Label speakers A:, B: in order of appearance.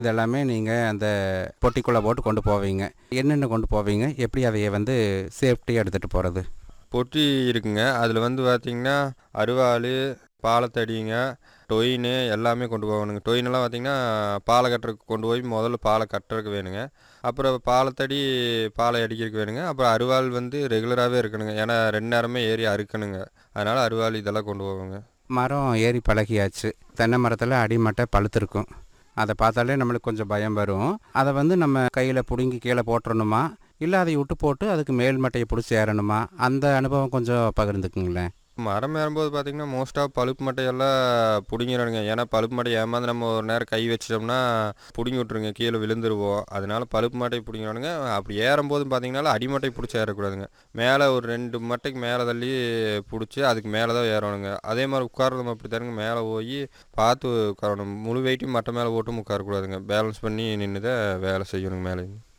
A: இதெல்லாமே நீங்கள் அந்த பொட்டிக்குள்ளே போட்டு கொண்டு போவீங்க என்னென்ன கொண்டு போவீங்க எப்படி அதைய வந்து சேஃப்டியாக எடுத்துகிட்டு போகிறது
B: பொட்டி இருக்குங்க அதில் வந்து பார்த்திங்கன்னா அருவாள் பாலத்தடிங்க டொயின் எல்லாமே கொண்டு போகணுங்க டொயினெல்லாம் பார்த்திங்கன்னா பாலை கட்டுறதுக்கு கொண்டு போய் முதல்ல பாலை கட்டுறதுக்கு வேணுங்க அப்புறம் பாலத்தடி பாலை அடிக்கிறதுக்கு வேணுங்க அப்புறம் அருவாள் வந்து ரெகுலராகவே இருக்கணுங்க ஏன்னா ரெண்டு நேரமே ஏறி அறுக்கணுங்க அதனால் அருவாள் இதெல்லாம் கொண்டு போவோங்க
A: மரம் ஏறி பழகியாச்சு தென்னை மரத்தில் அடிமட்டை பழுத்திருக்கும் அதை பார்த்தாலே நம்மளுக்கு கொஞ்சம் பயம் வரும் அதை வந்து நம்ம கையில் பிடுங்கி கீழே போட்டுறணுமா இல்லை அதை விட்டு போட்டு அதுக்கு மேல் மட்டையை பிடிச்சி ஏறணுமா அந்த அனுபவம் கொஞ்சம் பகிர்ந்துக்குங்களேன்
B: மரம் ஏறும்போது பார்த்திங்கன்னா மோஸ்ட்டாக பழுப்பு மட்டையெல்லாம் பிடுங்கிடணுங்க ஏன்னா பழுப்பு மட்டை ஏமாந்து நம்ம ஒரு நேரம் கை வச்சிட்டோம்னா பிடுங்கி விட்ருங்க கீழே விழுந்துருவோம் அதனால பழுப்பு மட்டையை பிடிங்கிடணுங்க அப்படி ஏறும்போதும் பார்த்தீங்கன்னா அடிமட்டை பிடிச்சி ஏறக்கூடாதுங்க மேலே ஒரு ரெண்டு மட்டைக்கு மேலே தள்ளி பிடிச்சி அதுக்கு மேலே தான் ஏறணுங்க அதே மாதிரி உட்காரணும் அப்படி தானுங்க மேலே போய் பார்த்து உட்காரணும் முழு வெயிட்டையும் மட்டை மேலே போட்டும் உட்காரக்கூடாதுங்க பேலன்ஸ் பண்ணி நின்று தான் வேலை செய்யணுங்க மேலே